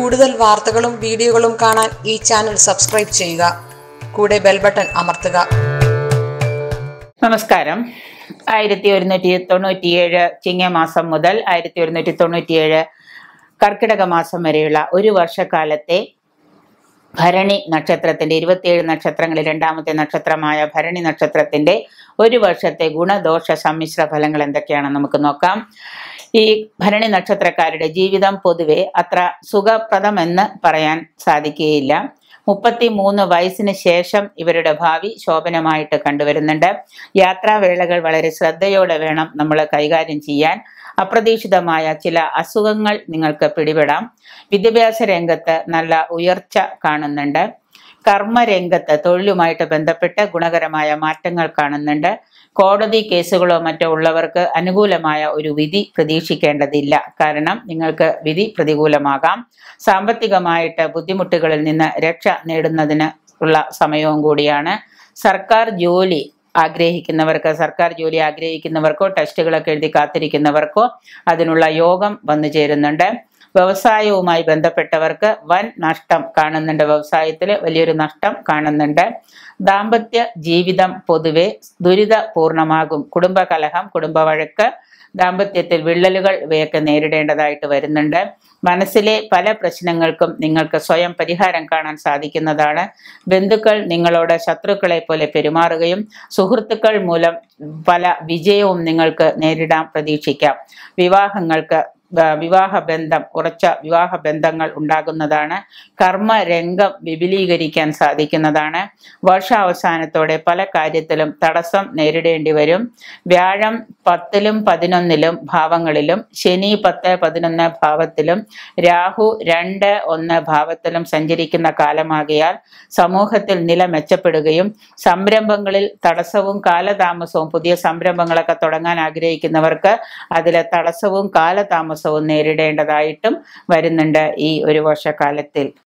കൂടുതൽ വാർത്തകളും വീഡിയോകളും കാണാൻ ഈ ചാനൽ സബ്സ്ക്രൈബ് ചെയ്യുക കൂടെ ബെൽ ബട്ടൺ അമർത്തുക നമസ്കാരം ആയിരത്തി ഒരുന്നൂറ്റി തൊണ്ണൂറ്റിയേഴ് ചിങ്ങമാസം മുതൽ ആയിരത്തി ഒരുന്നൂറ്റി തൊണ്ണൂറ്റിയേഴ് കർക്കിടക മാസം വരെയുള്ള ഒരു വർഷക്കാലത്തെ ഭരണി നക്ഷത്രത്തിന്റെ ഇരുപത്തിയേഴ് നക്ഷത്രങ്ങളിൽ രണ്ടാമത്തെ നക്ഷത്രമായ ഭരണി നക്ഷത്രത്തിന്റെ ഒരു വർഷത്തെ ഗുണദോഷ സമ്മിശ്ര ഫലങ്ങൾ എന്തൊക്കെയാണെന്ന് നമുക്ക് നോക്കാം ഈ ഭരണി നക്ഷത്രക്കാരുടെ ജീവിതം പൊതുവെ അത്ര സുഖപ്രദമെന്ന് പറയാൻ സാധിക്കുകയില്ല മുപ്പത്തി മൂന്ന് വയസ്സിന് ശേഷം ഇവരുടെ ഭാവി ശോഭനമായിട്ട് കണ്ടുവരുന്നുണ്ട് യാത്രാവേളകൾ വളരെ ശ്രദ്ധയോടെ വേണം നമ്മൾ കൈകാര്യം ചെയ്യാൻ അപ്രതീക്ഷിതമായ ചില അസുഖങ്ങൾ നിങ്ങൾക്ക് പിടിപെടാം വിദ്യാഭ്യാസ രംഗത്ത് നല്ല ഉയർച്ച കാണുന്നുണ്ട് കർമ്മരംഗത്ത് തൊഴിലുമായിട്ട് ബന്ധപ്പെട്ട് ഗുണകരമായ മാറ്റങ്ങൾ കാണുന്നുണ്ട് കോടതി കേസുകളോ മറ്റോ ഉള്ളവർക്ക് അനുകൂലമായ ഒരു വിധി പ്രതീക്ഷിക്കേണ്ടതില്ല കാരണം നിങ്ങൾക്ക് വിധി പ്രതികൂലമാകാം സാമ്പത്തികമായിട്ട് ബുദ്ധിമുട്ടുകളിൽ നിന്ന് രക്ഷ നേടുന്നതിന് ഉള്ള സമയവും കൂടിയാണ് സർക്കാർ ജോലി ആഗ്രഹിക്കുന്നവർക്ക് സർക്കാർ ജോലി ആഗ്രഹിക്കുന്നവർക്കോ ടെസ്റ്റുകളൊക്കെ എഴുതി കാത്തിരിക്കുന്നവർക്കോ അതിനുള്ള യോഗം വന്നു ചേരുന്നുണ്ട് വ്യവസായവുമായി ബന്ധപ്പെട്ടവർക്ക് വൻ നഷ്ടം കാണുന്നുണ്ട് വ്യവസായത്തിൽ വലിയൊരു നഷ്ടം കാണുന്നുണ്ട് ദാമ്പത്യ ജീവിതം പൊതുവെ ദുരിതപൂർണമാകും കുടുംബകലഹം കുടുംബവഴക്ക് ദാമ്പത്യത്തിൽ വിള്ളലുകൾ ഇവയൊക്കെ നേരിടേണ്ടതായിട്ട് വരുന്നുണ്ട് മനസ്സിലെ പല പ്രശ്നങ്ങൾക്കും നിങ്ങൾക്ക് സ്വയം പരിഹാരം കാണാൻ സാധിക്കുന്നതാണ് ബന്ധുക്കൾ നിങ്ങളോട് ശത്രുക്കളെ പോലെ പെരുമാറുകയും സുഹൃത്തുക്കൾ മൂലം പല വിജയവും നിങ്ങൾക്ക് നേരിടാൻ പ്രതീക്ഷിക്കാം വിവാഹങ്ങൾക്ക് ആ, വിവാഹ ബന്ധം ഉറച്ച വിവാഹ ബന്ധങ്ങൾ ഉണ്ടാകുന്നതാണ് കർമ്മരംഗം വിപുലീകരിക്കാൻ സാധിക്കുന്നതാണ് വർഷാവസാനത്തോടെ പല കാര്യത്തിലും തടസ്സം നേരിടേണ്ടി വരും വ്യാഴം പത്തിലും പതിനൊന്നിലും ഭാവങ്ങളിലും ശനി പത്ത് പതിനൊന്ന് ഭാവത്തിലും രാഹു രണ്ട് ഒന്ന് ഭാവത്തിലും സഞ്ചരിക്കുന്ന കാലമാകിയാൽ സമൂഹത്തിൽ നില മെച്ചപ്പെടുകയും സംരംഭങ്ങളിൽ തടസ്സവും കാലതാമസവും പുതിയ സംരംഭങ്ങളൊക്കെ തുടങ്ങാൻ ആഗ്രഹിക്കുന്നവർക്ക് അതിലെ തടസ്സവും കാലതാമസവും നേരിടേണ്ടതായിട്ടും വരുന്നുണ്ട് ഈ ഒരു വർഷക്കാലത്തിൽ